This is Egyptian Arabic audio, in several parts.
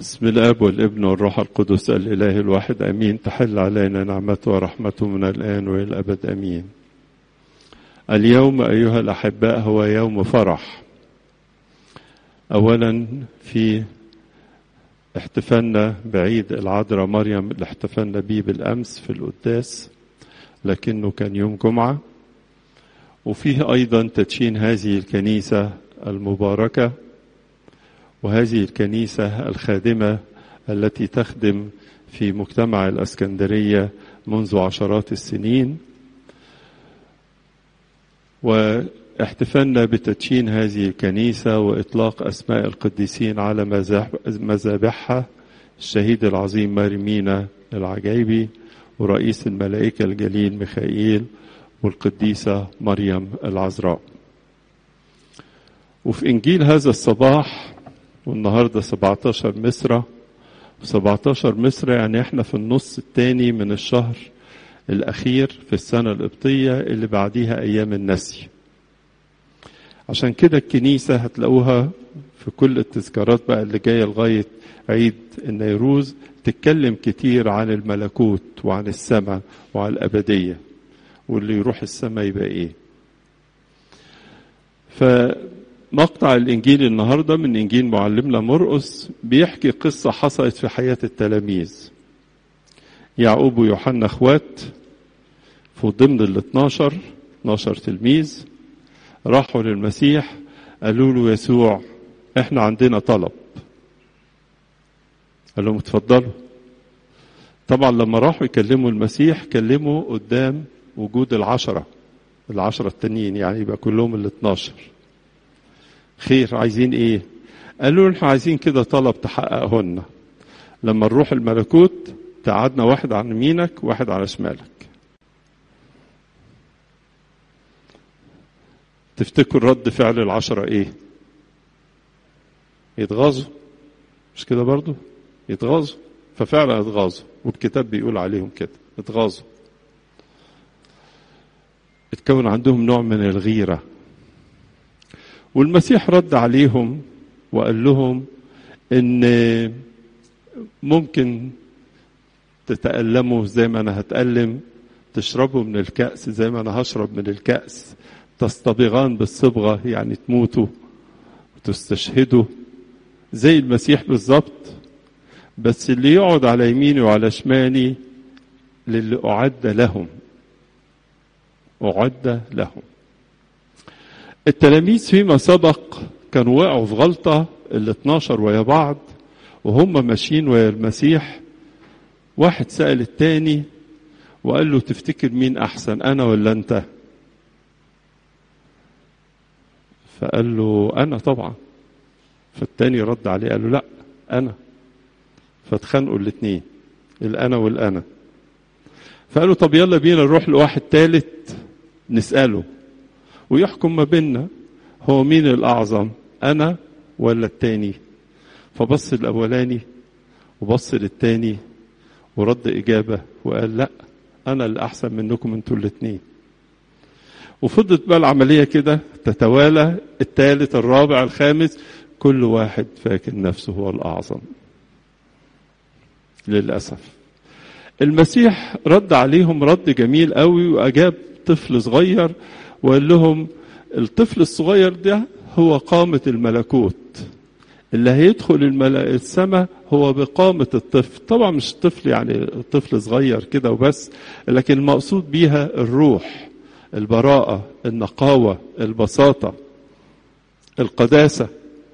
بسم الاب والابن والروح القدس الاله الواحد امين تحل علينا نعمته ورحمته من الان والى الابد امين اليوم ايها الاحباء هو يوم فرح اولا في احتفالنا بعيد العذراء مريم اللي احتفلنا بيه بالامس في القداس لكنه كان يوم جمعه وفيه ايضا تدشين هذه الكنيسه المباركه وهذه الكنيسه الخادمه التي تخدم في مجتمع الاسكندريه منذ عشرات السنين واحتفلنا بتدشين هذه الكنيسه واطلاق اسماء القديسين على مذابحها الشهيد العظيم مارمينا العجيبي ورئيس الملائكه الجليل ميخائيل والقديسه مريم العذراء وفي انجيل هذا الصباح والنهارده 17 مصرة و17 مصرة يعني احنا في النص الثاني من الشهر الأخير في السنة القبطية اللي بعديها أيام النسي عشان كده الكنيسة هتلاقوها في كل التذكارات بقى اللي جاية لغاية عيد النيروز تتكلم كتير عن الملكوت وعن السماء وعن الأبدية واللي يروح السماء يبقى إيه ف مقطع الإنجيل النهاردة من إنجيل معلمنا مرقس بيحكي قصة حصلت في حياة التلاميذ يعقوب ويوحنا اخوات في ضمن ال 12 12 تلميذ راحوا للمسيح قالوا له يسوع احنا عندنا طلب قال لهم اتفضلوا طبعا لما راحوا يكلموا المسيح كلموا قدام وجود العشرة العشرة التانيين يعني يبقى كلهم ال 12 خير عايزين ايه قالوا احنا عايزين كده طلب تحققهن لما نروح الملكوت تقعدنا واحد عن يمينك وواحد على شمالك تفتكر رد فعل العشرة ايه يتغاظوا مش كده برضو يتغاظوا ففعلا اتغاظوا والكتاب بيقول عليهم كده اتغاظوا اتكون عندهم نوع من الغيره والمسيح رد عليهم وقال لهم ان ممكن تتألموا زي ما انا هتألم تشربوا من الكأس زي ما انا هشرب من الكأس تصطبغان بالصبغة يعني تموتوا وتستشهدوا زي المسيح بالظبط بس اللي يقعد على يميني وعلى شمالي للي أعد لهم أعد لهم التلاميذ فيما سبق كانوا وقعوا في غلطة ال 12 ويا بعض وهم ماشيين ويا المسيح واحد سأل التاني وقال له تفتكر مين أحسن أنا ولا أنت؟ فقال له أنا طبعا فالتاني رد عليه قال له لا أنا فاتخانقوا الاتنين الأنا والأنا فقالوا طب يلا بينا نروح لواحد تالت نسأله ويحكم ما بيننا هو مين الأعظم أنا ولا التاني فبص الأولاني وبص للتاني ورد إجابة وقال لا أنا اللي أحسن منكم أنتوا الاتنين وفضلت بقى العملية كده تتوالى الثالث الرابع الخامس كل واحد فاكر نفسه هو الأعظم للأسف المسيح رد عليهم رد جميل قوي وأجاب طفل صغير وقال لهم الطفل الصغير ده هو قامة الملكوت اللي هيدخل الملا... السماء هو بقامة الطفل طبعا مش طفل يعني طفل صغير كده وبس لكن المقصود بيها الروح البراءة النقاوة البساطة القداسة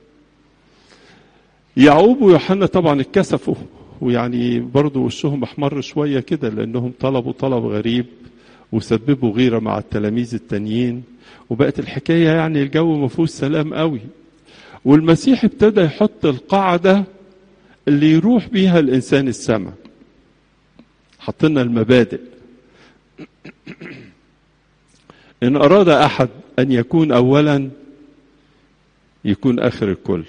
يعقوب ويوحنا طبعا اتكسفوا ويعني برضو وشهم احمر شوية كده لأنهم طلبوا طلب غريب وسببوا غيرة مع التلاميذ التانيين وبقت الحكاية يعني الجو ما فيهوش سلام قوي والمسيح ابتدى يحط القاعدة اللي يروح بيها الإنسان السماء حط لنا المبادئ إن أراد أحد أن يكون أولا يكون آخر الكل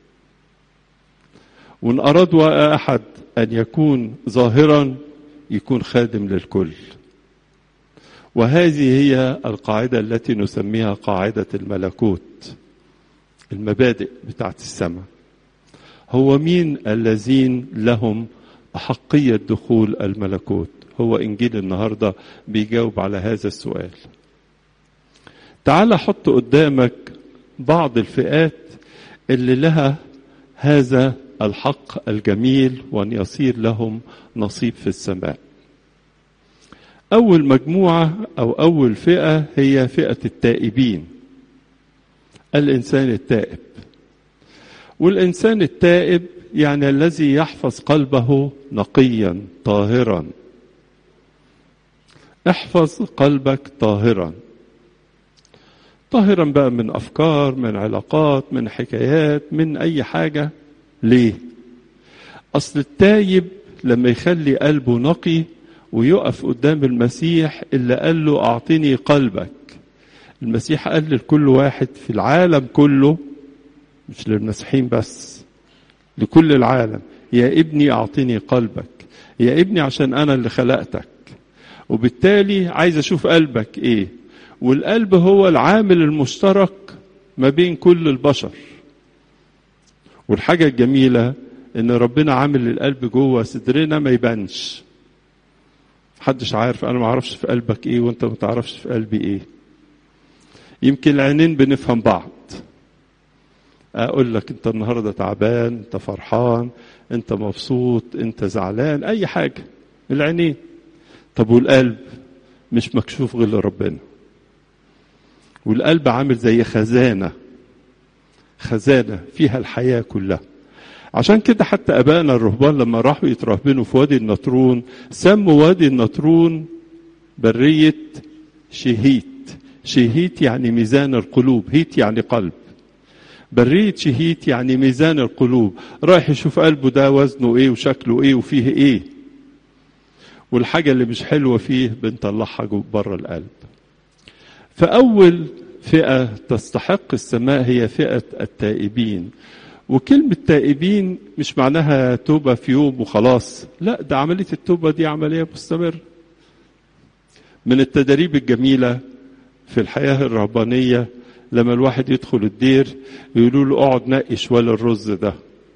وإن أراد أحد أن يكون ظاهرا يكون خادم للكل وهذه هي القاعدة التي نسميها قاعدة الملكوت المبادئ بتاعت السماء هو مين الذين لهم أحقية دخول الملكوت هو إنجيل النهاردة بيجاوب على هذا السؤال تعال حط قدامك بعض الفئات اللي لها هذا الحق الجميل وأن يصير لهم نصيب في السماء أول مجموعة أو أول فئة هي فئة التائبين الإنسان التائب والإنسان التائب يعني الذي يحفظ قلبه نقيا طاهرا احفظ قلبك طاهرا طاهرا بقى من افكار من علاقات من حكايات من اي حاجه ليه اصل التايب لما يخلي قلبه نقي ويقف قدام المسيح اللي قال له اعطني قلبك المسيح قال لكل واحد في العالم كله مش للمسيحيين بس لكل العالم يا ابني اعطني قلبك يا ابني عشان انا اللي خلقتك وبالتالي عايز اشوف قلبك ايه والقلب هو العامل المشترك ما بين كل البشر والحاجة الجميلة ان ربنا عامل القلب جوه صدرنا ما يبانش محدش عارف انا ما اعرفش في قلبك ايه وانت ما تعرفش في قلبي ايه يمكن العينين بنفهم بعض اقول لك انت النهارده تعبان انت فرحان انت مبسوط انت زعلان اي حاجه العينين طب والقلب مش مكشوف غير لربنا والقلب عامل زي خزانه خزانه فيها الحياه كلها عشان كده حتى ابائنا الرهبان لما راحوا يترهبنوا في وادي النطرون سموا وادي النطرون بريه شهيت شهيت يعني ميزان القلوب هيت يعني قلب برية شهيت يعني ميزان القلوب رايح يشوف قلبه ده وزنه ايه وشكله ايه وفيه ايه والحاجة اللي مش حلوة فيه بنطلعها بره القلب فأول فئة تستحق السماء هي فئة التائبين وكلمة تائبين مش معناها توبة في يوم وخلاص لا ده عملية التوبة دي عملية مستمرة من التدريب الجميلة في الحياة الرهبانية لما الواحد يدخل الدير يقولوا له اقعد نقي شوال الرز ده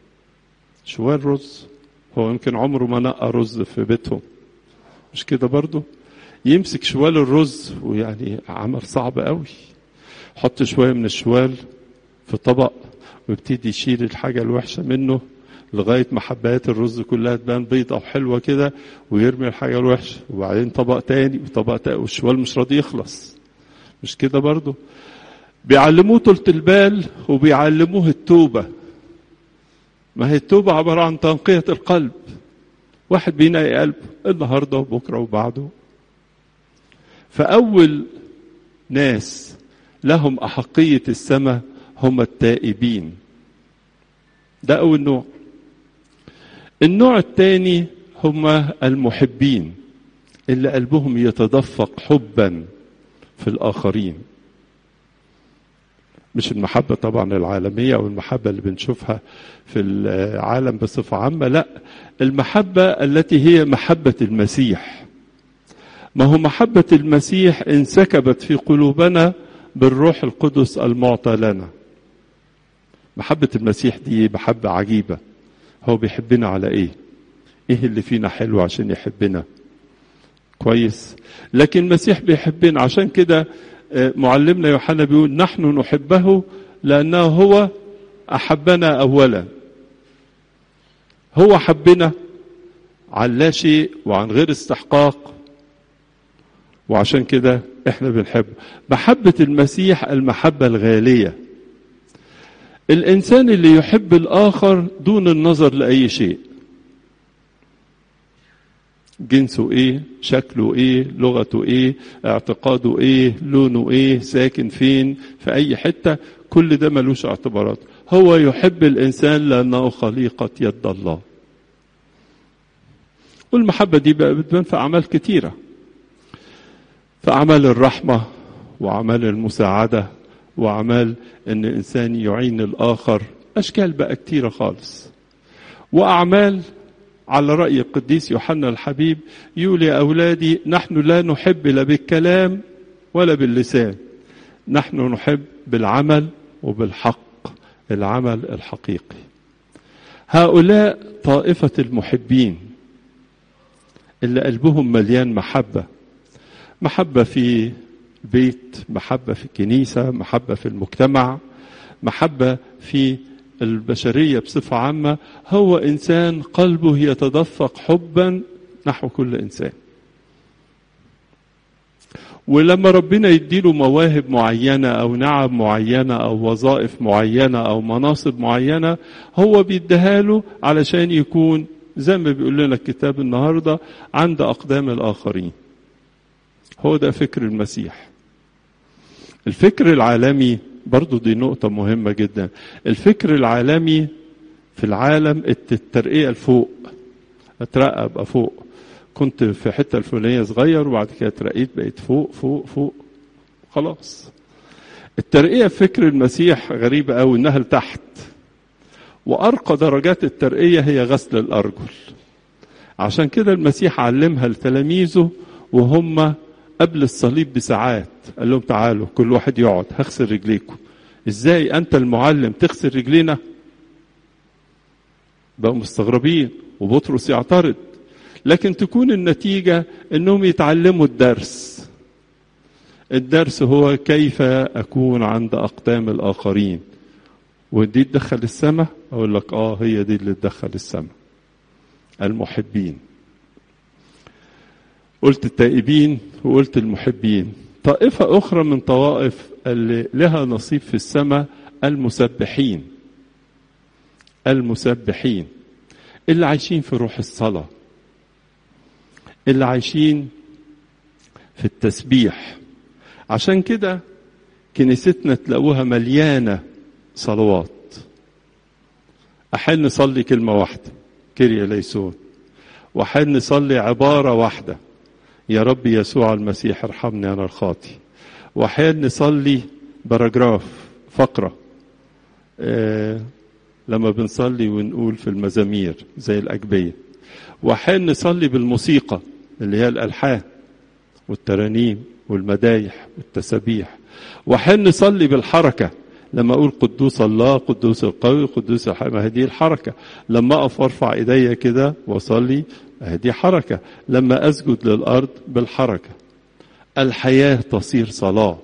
شوال رز هو يمكن عمره ما نقى رز في بيتهم مش كده برضه يمسك شوال الرز ويعني عمل صعب قوي حط شوية من الشوال في طبق ويبتدي يشيل الحاجة الوحشة منه لغاية ما حبايات الرز كلها تبان بيضة وحلوة كده ويرمي الحاجة الوحشة وبعدين طبق تاني وطبق تاني والشوال مش راضي يخلص مش كده برضه بيعلموه طولة البال وبيعلموه التوبة ما هي التوبة عبارة عن تنقية القلب واحد بينقي قلبه النهارده وبكره وبعده فأول ناس لهم أحقية السماء هم التائبين ده أول نوع النوع الثاني هم المحبين اللي قلبهم يتدفق حبا في الآخرين مش المحبة طبعا العالمية أو المحبة اللي بنشوفها في العالم بصفة عامة لا المحبة التي هي محبة المسيح ما هو محبة المسيح انسكبت في قلوبنا بالروح القدس المعطى لنا محبة المسيح دي محبة عجيبة هو بيحبنا على ايه ايه اللي فينا حلو عشان يحبنا كويس لكن المسيح بيحبنا عشان كده معلمنا يوحنا بيقول نحن نحبه لأنه هو أحبنا أولا هو حبنا عن لا شيء وعن غير استحقاق وعشان كده احنا بنحب محبة المسيح المحبة الغالية الإنسان اللي يحب الآخر دون النظر لأي شيء جنسه ايه شكله ايه لغته ايه اعتقاده ايه لونه ايه ساكن فين في اي حتة كل ده ملوش اعتبارات هو يحب الانسان لانه خليقة يد الله والمحبة دي بقى بتبان في اعمال كتيرة في اعمال الرحمة واعمال المساعدة واعمال ان الانسان يعين الاخر اشكال بقى كتيرة خالص واعمال على رأي القديس يوحنا الحبيب يقول يا أولادي نحن لا نحب لا بالكلام ولا باللسان نحن نحب بالعمل وبالحق العمل الحقيقي هؤلاء طائفة المحبين اللي قلبهم مليان محبة محبة في البيت محبة في الكنيسة محبة في المجتمع محبة في البشرية بصفة عامة هو إنسان قلبه يتدفق حبا نحو كل إنسان ولما ربنا يديله مواهب معينة أو نعم معينة أو وظائف معينة أو مناصب معينة هو بيديها له علشان يكون زي ما بيقول لنا الكتاب النهاردة عند أقدام الآخرين هو ده فكر المسيح الفكر العالمي برضو دي نقطة مهمة جدا الفكر العالمي في العالم الترقية لفوق اترقى ابقى فوق كنت في حتة الفلانية صغير وبعد كده اترقيت بقيت فوق فوق فوق خلاص الترقية في فكر المسيح غريبة قوي انها لتحت وارقى درجات الترقية هي غسل الارجل عشان كده المسيح علمها لتلاميذه وهم قبل الصليب بساعات قال لهم تعالوا كل واحد يقعد هغسل رجليكم ازاي انت المعلم تغسل رجلينا بقوا مستغربين وبطرس يعترض لكن تكون النتيجة انهم يتعلموا الدرس الدرس هو كيف اكون عند اقدام الاخرين ودي تدخل السماء اقول لك اه هي دي اللي تدخل السماء المحبين قلت التائبين وقلت المحبين طائفة أخرى من طوائف اللي لها نصيب في السماء المسبحين المسبحين اللي عايشين في روح الصلاة اللي عايشين في التسبيح عشان كده كنيستنا تلاقوها مليانة صلوات أحيانا نصلي كلمة واحدة كريا ليسون وأحيانا نصلي عبارة واحدة يا رب يسوع المسيح ارحمني أنا الخاطي وأحيانا نصلي باراجراف فقرة آه لما بنصلي ونقول في المزامير زي الأجبية وأحيانا نصلي بالموسيقى اللي هي الألحان والترانيم والمدايح والتسابيح وأحيانا نصلي بالحركة لما أقول قدوس الله قدوس القوي قدوس ما هذه الحركة لما أقف وارفع إيديا كده وأصلي هذه حركة لما أسجد للأرض بالحركة الحياة تصير صلاة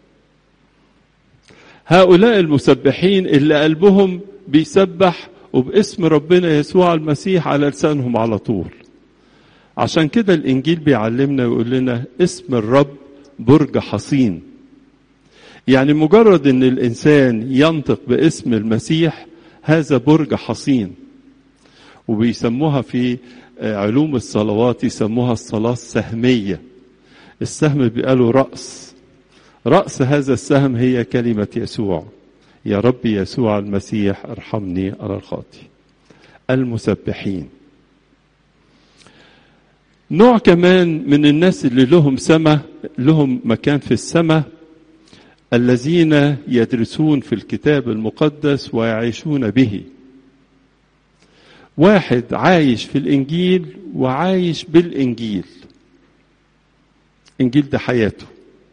هؤلاء المسبحين اللي قلبهم بيسبح وباسم ربنا يسوع المسيح على لسانهم على طول عشان كده الإنجيل بيعلمنا ويقول لنا اسم الرب برج حصين يعني مجرد ان الانسان ينطق باسم المسيح هذا برج حصين وبيسموها في علوم الصلوات يسموها الصلاة السهمية السهم بيقالوا رأس رأس هذا السهم هي كلمة يسوع يا رب يسوع المسيح ارحمني أنا الخاطي المسبحين نوع كمان من الناس اللي لهم سماء لهم مكان في السماء الذين يدرسون في الكتاب المقدس ويعيشون به واحد عايش في الانجيل وعايش بالانجيل انجيل ده حياته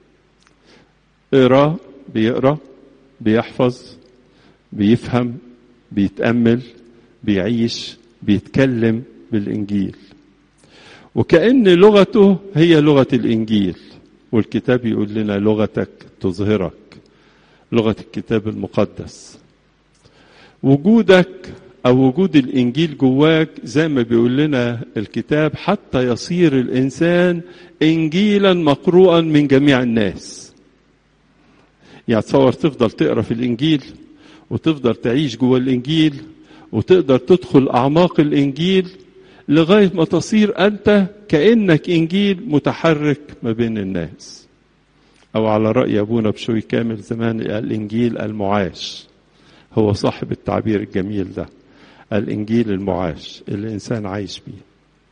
اقرا بيقرا بيحفظ بيفهم بيتامل بيعيش بيتكلم بالانجيل وكأن لغته هي لغة الإنجيل والكتاب يقول لنا لغتك تظهرك لغة الكتاب المقدس وجودك أو وجود الإنجيل جواك زي ما بيقول لنا الكتاب حتى يصير الإنسان إنجيلا مقروءا من جميع الناس يعني تصور تفضل تقرا في الإنجيل وتفضل تعيش جوا الإنجيل وتقدر تدخل أعماق الإنجيل لغاية ما تصير أنت كأنك إنجيل متحرك ما بين الناس أو على رأي أبونا بشوي كامل زمان الإنجيل المعاش هو صاحب التعبير الجميل ده الإنجيل المعاش اللي الإنسان عايش بيه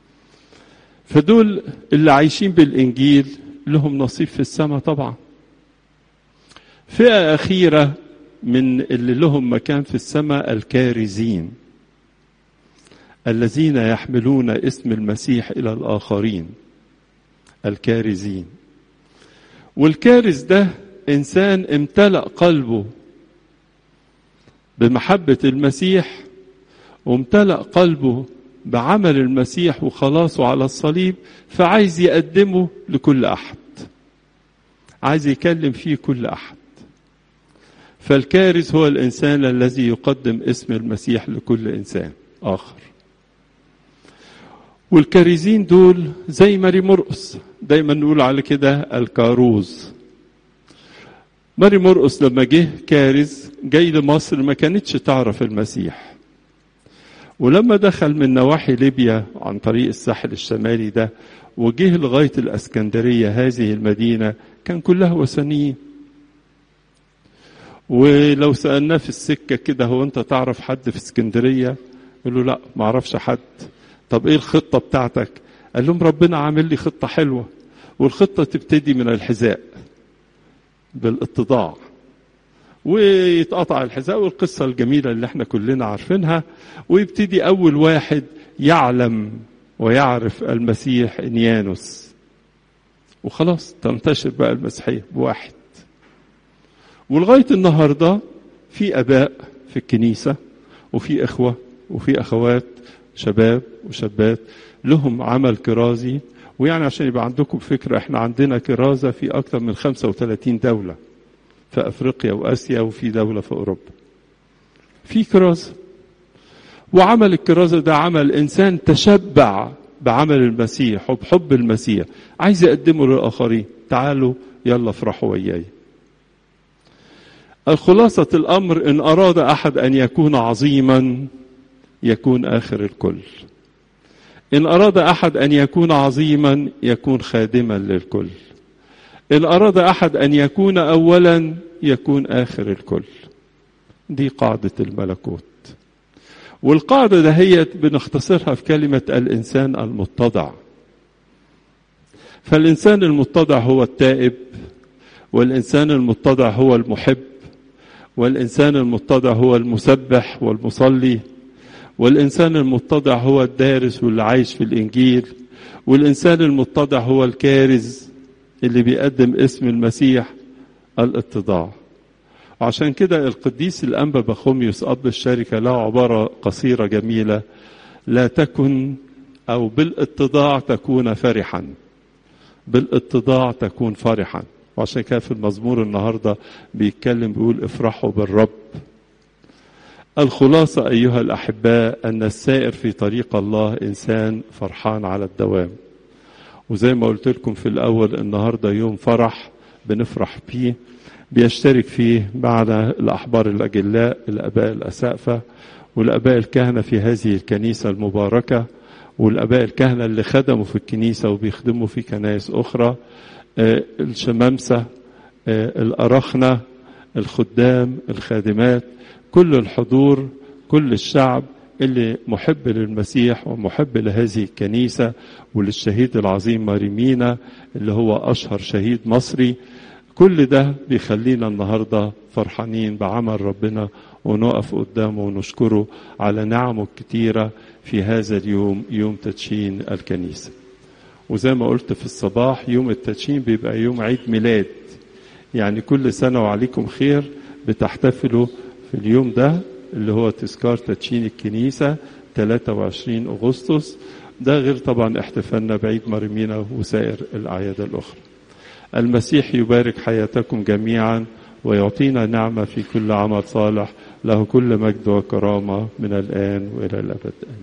فدول اللي عايشين بالإنجيل لهم نصيب في السماء طبعا فئة أخيرة من اللي لهم مكان في السماء الكارزين الذين يحملون اسم المسيح الى الاخرين الكارزين والكارز ده انسان امتلا قلبه بمحبه المسيح وامتلأ قلبه بعمل المسيح وخلاصه على الصليب فعايز يقدمه لكل أحد عايز يكلم فيه كل أحد فالكارث هو الإنسان الذي يقدم اسم المسيح لكل إنسان آخر والكارزين دول زي ماري مرقس دايما نقول على كده الكاروز ماري مرقس لما جه كارز جاي لمصر ما كانتش تعرف المسيح ولما دخل من نواحي ليبيا عن طريق الساحل الشمالي ده وجه لغاية الأسكندرية هذه المدينة كان كلها وثنيين ولو سألناه في السكة كده هو أنت تعرف حد في اسكندرية يقول له لا ما اعرفش حد طب ايه الخطة بتاعتك قال لهم ربنا عامل لي خطة حلوة والخطة تبتدي من الحذاء بالاتضاع ويتقطع الحذاء والقصة الجميلة اللي احنا كلنا عارفينها ويبتدي أول واحد يعلم ويعرف المسيح إنيانوس وخلاص تنتشر بقى المسيحية بواحد ولغاية النهاردة في أباء في الكنيسة وفي إخوة وفي أخوات شباب وشابات لهم عمل كرازي ويعني عشان يبقى عندكم فكرة احنا عندنا كرازة في أكثر من 35 دولة في أفريقيا وآسيا وفي دولة في أوروبا في كرازة وعمل الكرازة ده عمل إنسان تشبع بعمل المسيح وبحب المسيح عايز يقدمه للآخرين تعالوا يلا افرحوا وياي الخلاصة الأمر إن أراد أحد أن يكون عظيما يكون آخر الكل إن أراد أحد أن يكون عظيما يكون خادما للكل إن أراد أحد أن يكون أولا يكون آخر الكل دي قاعدة الملكوت والقاعدة دهيت بنختصرها في كلمة الإنسان المتضع فالإنسان المتضع هو التائب والإنسان المتضع هو المحب والإنسان المتضع هو المسبح والمصلي والإنسان المتضع هو الدارس واللي عايش في الإنجيل والإنسان المتضع هو الكارز اللي بيقدم اسم المسيح الاتضاع وعشان كده القديس الأنبا بخوميوس أب الشركة له عبارة قصيرة جميلة لا تكن أو بالاتضاع تكون فرحا بالاتضاع تكون فرحا وعشان كده في المزمور النهاردة بيتكلم بيقول افرحوا بالرب الخلاصة أيها الأحباء أن السائر في طريق الله إنسان فرحان على الدوام وزي ما قلت لكم في الأول النهاردة يوم فرح بنفرح فيه بيشترك فيه معنا الأحبار الأجلاء الأباء الأسقفة والأباء الكهنة في هذه الكنيسة المباركة والأباء الكهنة اللي خدموا في الكنيسة وبيخدموا في كنائس أخرى الشمامسة الأرخنة الخدام الخادمات كل الحضور كل الشعب اللي محب للمسيح ومحب لهذه الكنيسة وللشهيد العظيم ماريمينا اللي هو أشهر شهيد مصري كل ده بيخلينا النهاردة فرحانين بعمل ربنا ونقف قدامه ونشكره على نعمه الكتيرة في هذا اليوم يوم تدشين الكنيسة وزي ما قلت في الصباح يوم التدشين بيبقى يوم عيد ميلاد يعني كل سنة وعليكم خير بتحتفلوا في اليوم ده اللي هو تذكار تدشين الكنيسة 23 أغسطس ده غير طبعا احتفالنا بعيد مريمينا وسائر الأعياد الأخرى المسيح يبارك حياتكم جميعا ويعطينا نعمة في كل عمل صالح له كل مجد وكرامة من الآن وإلى الأبد